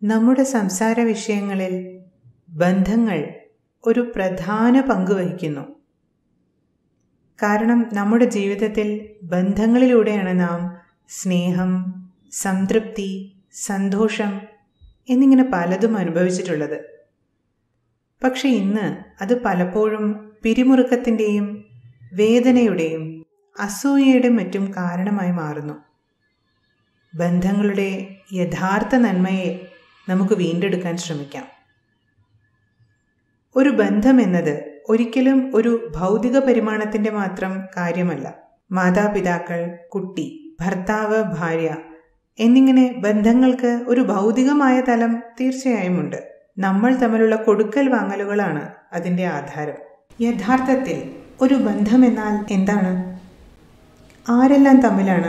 നമ്മുടെ സംസാര വിഷയങ്ങളിൽ ബന്ധങ്ങൾ ഒരു പ്രധാന പങ്ക് വഹിക്കുന്നു കാരണം നമ്മുടെ ജീവിതത്തിൽ ബന്ധങ്ങളിലൂടെയാണ് നാം സ്നേഹം സംതൃപ്തി സന്തോഷം എന്നിങ്ങനെ പലതും അനുഭവിച്ചിട്ടുള്ളത് പക്ഷെ ഇന്ന് അത് പലപ്പോഴും പിരിമുറുക്കത്തിൻ്റെയും വേദനയുടെയും അസൂയയുടെയും മറ്റും കാരണമായി മാറുന്നു ബന്ധങ്ങളുടെ യഥാർത്ഥ നന്മയെ നമുക്ക് വീണ്ടെടുക്കാൻ ശ്രമിക്കാം ഒരു ബന്ധം എന്നത് ഒരിക്കലും ഒരു ഭൗതിക പരിമാണത്തിന്റെ മാത്രം കാര്യമല്ല മാതാപിതാക്കൾ കുട്ടി ഭർത്താവ് ഭാര്യ എന്നിങ്ങനെ ബന്ധങ്ങൾക്ക് ഒരു ഭൗതികമായ തലം തീർച്ചയായും ഉണ്ട് നമ്മൾ തമ്മിലുള്ള കൊടുക്കൽ വാങ്ങലുകളാണ് അതിൻ്റെ ആധാരം യഥാർത്ഥത്തിൽ ഒരു ബന്ധം എന്നാൽ എന്താണ് ആരെല്ലാം തമ്മിലാണ്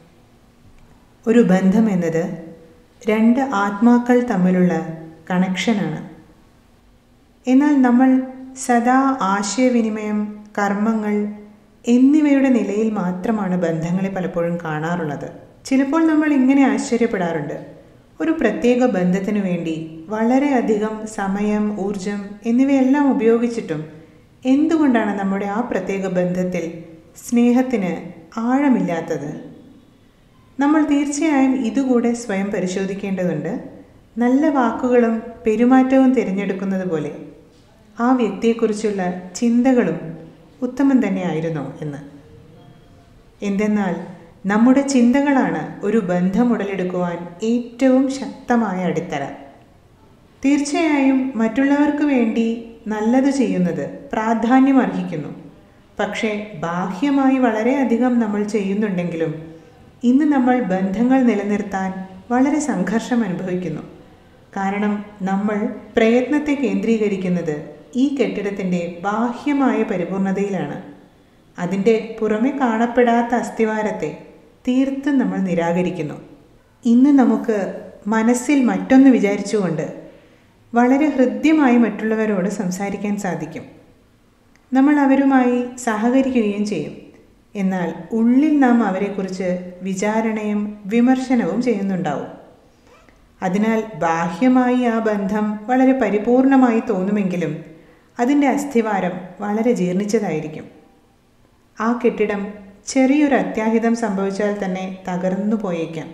ഒരു ബന്ധം എന്നത് രണ്ട് ആത്മാക്കൾ തമ്മിലുള്ള കണക്ഷനാണ് എന്നാൽ നമ്മൾ സദാ ആശയവിനിമയം കർമ്മങ്ങൾ എന്നിവയുടെ നിലയിൽ മാത്രമാണ് ബന്ധങ്ങളെ പലപ്പോഴും കാണാറുള്ളത് ചിലപ്പോൾ നമ്മൾ ഇങ്ങനെ ആശ്ചര്യപ്പെടാറുണ്ട് ഒരു പ്രത്യേക ബന്ധത്തിനു വേണ്ടി വളരെയധികം സമയം ഊർജം എന്നിവയെല്ലാം ഉപയോഗിച്ചിട്ടും എന്തുകൊണ്ടാണ് നമ്മുടെ ആ പ്രത്യേക ബന്ധത്തിൽ സ്നേഹത്തിന് ആഴമില്ലാത്തത് നമ്മൾ തീർച്ചയായും ഇതുകൂടെ സ്വയം പരിശോധിക്കേണ്ടതുണ്ട് നല്ല വാക്കുകളും പെരുമാറ്റവും തിരഞ്ഞെടുക്കുന്നത് പോലെ ആ വ്യക്തിയെക്കുറിച്ചുള്ള ചിന്തകളും ഉത്തമം തന്നെയായിരുന്നോ എന്ന് എന്തെന്നാൽ നമ്മുടെ ചിന്തകളാണ് ഒരു ബന്ധം ഉടലെടുക്കുവാൻ ഏറ്റവും ശക്തമായ അടിത്തറ തീർച്ചയായും മറ്റുള്ളവർക്ക് വേണ്ടി നല്ലത് ചെയ്യുന്നത് പ്രാധാന്യം അർഹിക്കുന്നു പക്ഷേ ബാഹ്യമായി വളരെയധികം നമ്മൾ ചെയ്യുന്നുണ്ടെങ്കിലും ഇന്ന് നമ്മൾ ബന്ധങ്ങൾ നിലനിർത്താൻ വളരെ സംഘർഷം അനുഭവിക്കുന്നു കാരണം നമ്മൾ പ്രയത്നത്തെ കേന്ദ്രീകരിക്കുന്നത് ഈ കെട്ടിടത്തിൻ്റെ ബാഹ്യമായ പരിപൂർണതയിലാണ് അതിൻ്റെ പുറമെ കാണപ്പെടാത്ത അസ്ഥിവാരത്തെ തീർത്തും നമ്മൾ നിരാകരിക്കുന്നു ഇന്ന് നമുക്ക് മനസ്സിൽ മറ്റൊന്ന് വിചാരിച്ചുകൊണ്ട് വളരെ ഹൃദ്യമായി മറ്റുള്ളവരോട് സംസാരിക്കാൻ സാധിക്കും നമ്മൾ അവരുമായി സഹകരിക്കുകയും ചെയ്യും എന്നാൽ ഉള്ളിൽ നാം അവരെക്കുറിച്ച് വിചാരണയും വിമർശനവും ചെയ്യുന്നുണ്ടാവും അതിനാൽ ബാഹ്യമായി ആ ബന്ധം വളരെ പരിപൂർണമായി തോന്നുമെങ്കിലും അതിൻ്റെ അസ്ഥിവാരം വളരെ ജീർണിച്ചതായിരിക്കും ആ കെട്ടിടം ചെറിയൊരു അത്യാഹിതം സംഭവിച്ചാൽ തന്നെ തകർന്നു പോയേക്കാം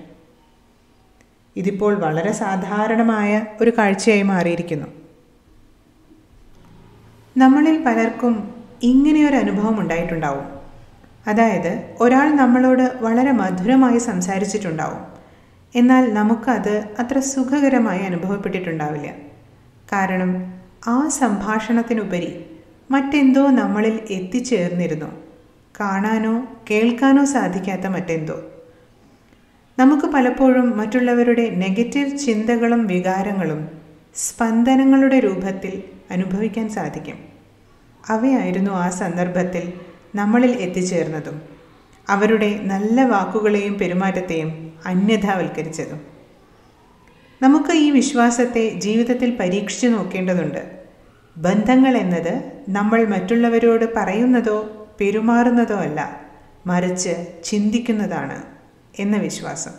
ഇതിപ്പോൾ വളരെ സാധാരണമായ ഒരു കാഴ്ചയായി മാറിയിരിക്കുന്നു നമ്മളിൽ പലർക്കും ഇങ്ങനെയൊരു അനുഭവം ഉണ്ടായിട്ടുണ്ടാവും അതായത് ഒരാൾ നമ്മളോട് വളരെ മധുരമായി സംസാരിച്ചിട്ടുണ്ടാവും എന്നാൽ നമുക്കത് അത്ര സുഖകരമായി അനുഭവപ്പെട്ടിട്ടുണ്ടാവില്ല കാരണം ആ സംഭാഷണത്തിനുപരി മറ്റെന്തോ നമ്മളിൽ എത്തിച്ചേർന്നിരുന്നു കാണാനോ കേൾക്കാനോ സാധിക്കാത്ത മറ്റെന്തോ നമുക്ക് പലപ്പോഴും മറ്റുള്ളവരുടെ നെഗറ്റീവ് ചിന്തകളും വികാരങ്ങളും സ്പന്ദനങ്ങളുടെ രൂപത്തിൽ അനുഭവിക്കാൻ സാധിക്കും അവയായിരുന്നു ആ സന്ദർഭത്തിൽ നമ്മളിൽ എത്തിച്ചേർന്നതും അവരുടെ നല്ല വാക്കുകളെയും പെരുമാറ്റത്തെയും അന്യഥാവൽക്കരിച്ചതും നമുക്ക് ഈ വിശ്വാസത്തെ ജീവിതത്തിൽ പരീക്ഷിച്ചു നോക്കേണ്ടതുണ്ട് ബന്ധങ്ങൾ എന്നത് നമ്മൾ മറ്റുള്ളവരോട് പറയുന്നതോ പെരുമാറുന്നതോ അല്ല മറിച്ച് ചിന്തിക്കുന്നതാണ് എന്ന വിശ്വാസം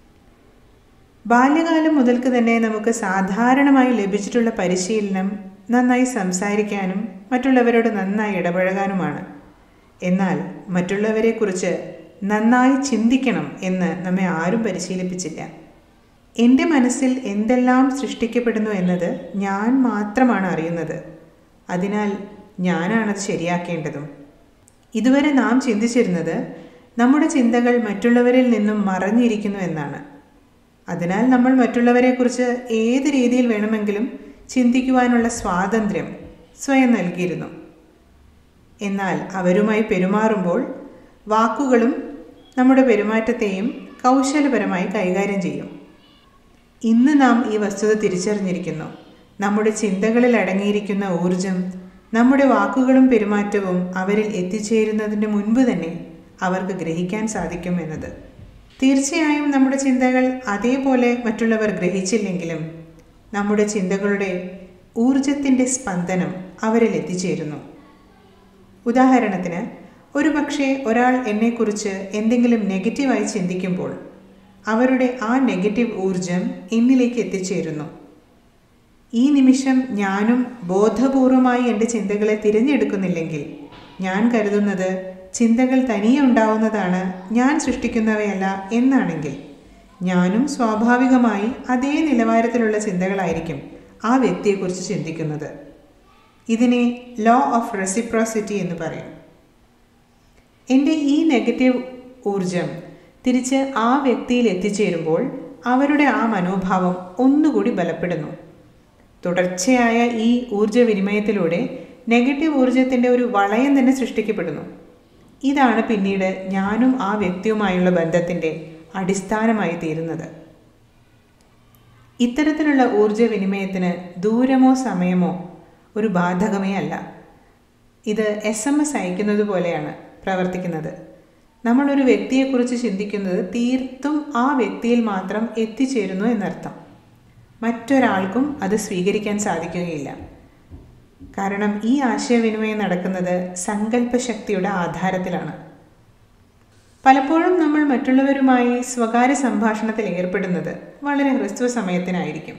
ബാല്യകാലം മുതൽക്ക് തന്നെ നമുക്ക് സാധാരണമായി ലഭിച്ചിട്ടുള്ള പരിശീലനം നന്നായി സംസാരിക്കാനും മറ്റുള്ളവരോട് നന്നായി ഇടപഴകാനുമാണ് എന്നാൽ മറ്റുള്ളവരെക്കുറിച്ച് നന്നായി ചിന്തിക്കണം എന്ന് നമ്മെ ആരും പരിശീലിപ്പിച്ചില്ല എൻ്റെ മനസ്സിൽ എന്തെല്ലാം സൃഷ്ടിക്കപ്പെടുന്നു എന്നത് ഞാൻ മാത്രമാണ് അറിയുന്നത് അതിനാൽ ഞാനാണത് ശരിയാക്കേണ്ടതും ഇതുവരെ നാം ചിന്തിച്ചിരുന്നത് നമ്മുടെ ചിന്തകൾ മറ്റുള്ളവരിൽ നിന്നും മറഞ്ഞിരിക്കുന്നു എന്നാണ് അതിനാൽ നമ്മൾ മറ്റുള്ളവരെക്കുറിച്ച് ഏത് രീതിയിൽ വേണമെങ്കിലും ചിന്തിക്കുവാനുള്ള സ്വാതന്ത്ര്യം സ്വയം നൽകിയിരുന്നു എന്നാൽ അവരുമായി പെരുമാറുമ്പോൾ വാക്കുകളും നമ്മുടെ പെരുമാറ്റത്തെയും കൗശലപരമായി കൈകാര്യം ചെയ്യും ഇന്ന് നാം ഈ വസ്തുത തിരിച്ചറിഞ്ഞിരിക്കുന്നു നമ്മുടെ ചിന്തകളിൽ അടങ്ങിയിരിക്കുന്ന ഊർജം നമ്മുടെ വാക്കുകളും പെരുമാറ്റവും അവരിൽ എത്തിച്ചേരുന്നതിന് മുൻപ് തന്നെ അവർക്ക് ഗ്രഹിക്കാൻ സാധിക്കും എന്നത് തീർച്ചയായും നമ്മുടെ ചിന്തകൾ അതേപോലെ മറ്റുള്ളവർ ഗ്രഹിച്ചില്ലെങ്കിലും നമ്മുടെ ചിന്തകളുടെ ഊർജത്തിൻ്റെ സ്പന്ദനം അവരിൽ എത്തിച്ചേരുന്നു ഉദാഹരണത്തിന് ഒരു പക്ഷേ ഒരാൾ എന്നെക്കുറിച്ച് എന്തെങ്കിലും നെഗറ്റീവായി ചിന്തിക്കുമ്പോൾ അവരുടെ ആ നെഗറ്റീവ് ഊർജം എന്നിലേക്ക് എത്തിച്ചേരുന്നു ഈ നിമിഷം ഞാനും ബോധപൂർവമായി എൻ്റെ ചിന്തകളെ തിരഞ്ഞെടുക്കുന്നില്ലെങ്കിൽ ഞാൻ കരുതുന്നത് ചിന്തകൾ തനിയെ ഉണ്ടാവുന്നതാണ് ഞാൻ സൃഷ്ടിക്കുന്നവയല്ല എന്നാണെങ്കിൽ ഞാനും സ്വാഭാവികമായി അതേ നിലവാരത്തിലുള്ള ചിന്തകളായിരിക്കും ആ വ്യക്തിയെക്കുറിച്ച് ചിന്തിക്കുന്നത് ഇതിനെ ലോ ഓഫ് റെസിപ്രോസിറ്റി എന്ന് പറയും എൻ്റെ ഈ നെഗറ്റീവ് ഊർജം തിരിച്ച് ആ വ്യക്തിയിൽ എത്തിച്ചേരുമ്പോൾ അവരുടെ ആ മനോഭാവം ഒന്നുകൂടി ബലപ്പെടുന്നു തുടർച്ചയായ ഈ ഊർജവിനിമയത്തിലൂടെ നെഗറ്റീവ് ഊർജത്തിൻ്റെ ഒരു വളയം തന്നെ സൃഷ്ടിക്കപ്പെടുന്നു ഇതാണ് പിന്നീട് ഞാനും ആ വ്യക്തിയുമായുള്ള ബന്ധത്തിൻ്റെ അടിസ്ഥാനമായി തീരുന്നത് ഇത്തരത്തിലുള്ള ഊർജവിനിമയത്തിന് ദൂരമോ സമയമോ ഒരു ബാധകമേ അല്ല ഇത് എസ് എം എസ് അയക്കുന്നത് പോലെയാണ് പ്രവർത്തിക്കുന്നത് നമ്മളൊരു വ്യക്തിയെക്കുറിച്ച് ചിന്തിക്കുന്നത് തീർത്തും ആ വ്യക്തിയിൽ മാത്രം എത്തിച്ചേരുന്നു എന്നർത്ഥം മറ്റൊരാൾക്കും അത് സ്വീകരിക്കാൻ സാധിക്കുകയില്ല കാരണം ഈ ആശയവിനിമയം നടക്കുന്നത് സങ്കല്പശക്തിയുടെ ആധാരത്തിലാണ് പലപ്പോഴും നമ്മൾ മറ്റുള്ളവരുമായി സ്വകാര്യ സംഭാഷണത്തിൽ ഏർപ്പെടുന്നത് വളരെ ഹ്രസ്വ സമയത്തിനായിരിക്കും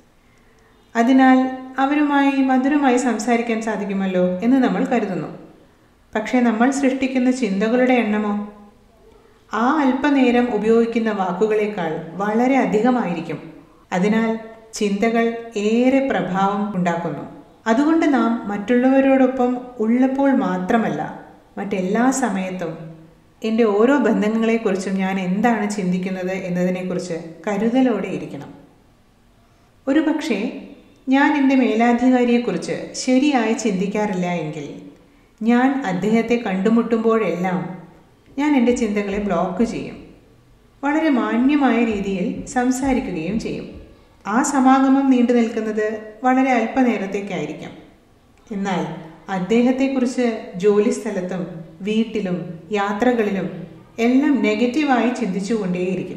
അതിനാൽ അവരുമായി മധുരമായി സംസാരിക്കാൻ സാധിക്കുമല്ലോ എന്ന് നമ്മൾ കരുതുന്നു പക്ഷേ നമ്മൾ സൃഷ്ടിക്കുന്ന ചിന്തകളുടെ എണ്ണമോ ആ അല്പനേരം ഉപയോഗിക്കുന്ന വാക്കുകളേക്കാൾ വളരെ അധികമായിരിക്കും അതിനാൽ ചിന്തകൾ ഏറെ പ്രഭാവം ഉണ്ടാക്കുന്നു അതുകൊണ്ട് നാം മറ്റുള്ളവരോടൊപ്പം ഉള്ളപ്പോൾ മാത്രമല്ല മറ്റെല്ലാ സമയത്തും എൻ്റെ ഓരോ ബന്ധങ്ങളെക്കുറിച്ചും ഞാൻ എന്താണ് ചിന്തിക്കുന്നത് എന്നതിനെക്കുറിച്ച് കരുതലോടെ ഇരിക്കണം ഒരു പക്ഷേ ഞാൻ എൻ്റെ മേലാധികാരിയെക്കുറിച്ച് ശരിയായി ചിന്തിക്കാറില്ല എങ്കിൽ ഞാൻ അദ്ദേഹത്തെ കണ്ടുമുട്ടുമ്പോഴെല്ലാം ഞാൻ എൻ്റെ ചിന്തകളെ ബ്ലോക്ക് ചെയ്യും വളരെ മാന്യമായ രീതിയിൽ സംസാരിക്കുകയും ചെയ്യും ആ സമാഗമം നീണ്ടു നിൽക്കുന്നത് വളരെ അല്പനേരത്തേക്കായിരിക്കാം എന്നാൽ അദ്ദേഹത്തെക്കുറിച്ച് ജോലിസ്ഥലത്തും വീട്ടിലും യാത്രകളിലും എല്ലാം നെഗറ്റീവായി ചിന്തിച്ചുകൊണ്ടേയിരിക്കും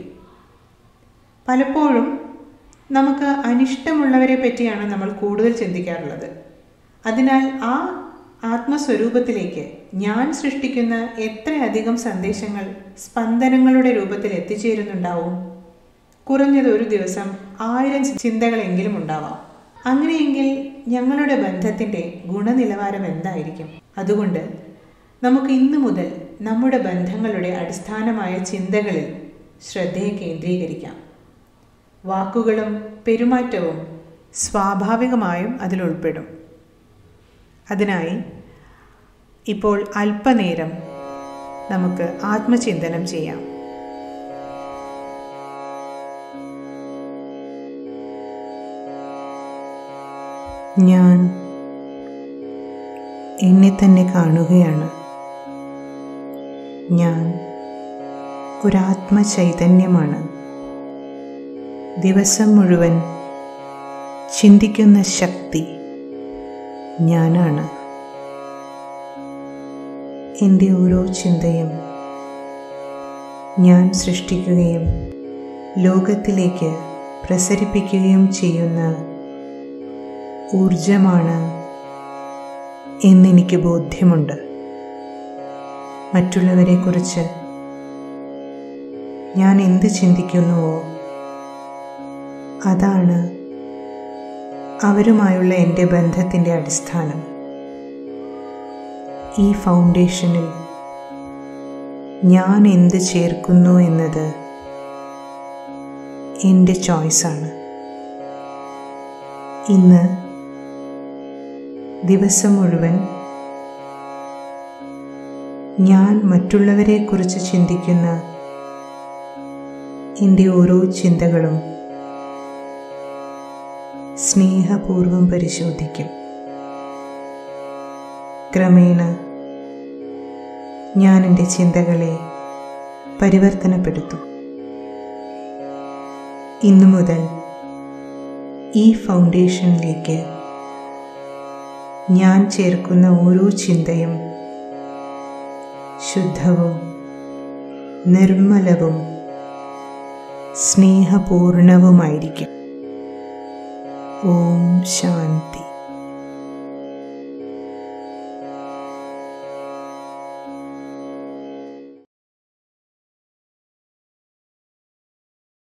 പലപ്പോഴും നമുക്ക് അനിഷ്ടമുള്ളവരെ പറ്റിയാണ് നമ്മൾ കൂടുതൽ ചിന്തിക്കാറുള്ളത് അതിനാൽ ആ ആത്മസ്വരൂപത്തിലേക്ക് ഞാൻ സൃഷ്ടിക്കുന്ന എത്രയധികം സന്ദേശങ്ങൾ സ്പന്ദനങ്ങളുടെ രൂപത്തിൽ എത്തിച്ചേരുന്നുണ്ടാവും കുറഞ്ഞത് ഒരു ദിവസം ആയിരം ചിന്തകളെങ്കിലും ഉണ്ടാവാം അങ്ങനെയെങ്കിൽ ഞങ്ങളുടെ ബന്ധത്തിൻ്റെ ഗുണനിലവാരം എന്തായിരിക്കും അതുകൊണ്ട് നമുക്ക് ഇന്നു മുതൽ നമ്മുടെ ബന്ധങ്ങളുടെ അടിസ്ഥാനമായ ചിന്തകളിൽ ശ്രദ്ധയെ കേന്ദ്രീകരിക്കാം വാക്കുകളും പെരുമാറ്റവും സ്വാഭാവികമായും അതിലുൾപ്പെടും അതിനായി ഇപ്പോൾ അല്പനേരം നമുക്ക് ആത്മചിന്തനം ചെയ്യാം ഞാൻ എന്നെ തന്നെ കാണുകയാണ് ഞാൻ ഒരാത്മചൈതന്യമാണ് ദിവസം മുഴുവൻ ചിന്തിക്കുന്ന ശക്തി ഞാനാണ് എൻ്റെ ഓരോ ചിന്തയും ഞാൻ സൃഷ്ടിക്കുകയും ലോകത്തിലേക്ക് പ്രസരിപ്പിക്കുകയും ചെയ്യുന്ന ഊർജമാണ് എന്നെനിക്ക് ബോധ്യമുണ്ട് മറ്റുള്ളവരെക്കുറിച്ച് ഞാൻ എന്ത് ചിന്തിക്കുന്നുവോ അതാണ് അവരുമായുള്ള എൻ്റെ ബന്ധത്തിൻ്റെ അടിസ്ഥാനം ഈ ഫൗണ്ടേഷനിൽ ഞാൻ എന്ത് ചേർക്കുന്നു എന്നത് എൻ്റെ ചോയ്സാണ് ഇന്ന് ദിവസം മുഴുവൻ ഞാൻ മറ്റുള്ളവരെക്കുറിച്ച് ചിന്തിക്കുന്ന എൻ്റെ ഓരോ ചിന്തകളും സ്നേഹപൂർവം പരിശോധിക്കും ക്രമേണ ഞാൻ എൻ്റെ ചിന്തകളെ പരിവർത്തനപ്പെടുത്തും ഇന്നു മുതൽ ഈ ഫൗണ്ടേഷനിലേക്ക് ഞാൻ ചേർക്കുന്ന ഓരോ ചിന്തയും ശുദ്ധവും നിർമ്മലവും സ്നേഹപൂർണവുമായിരിക്കും ഓം ശാന്തി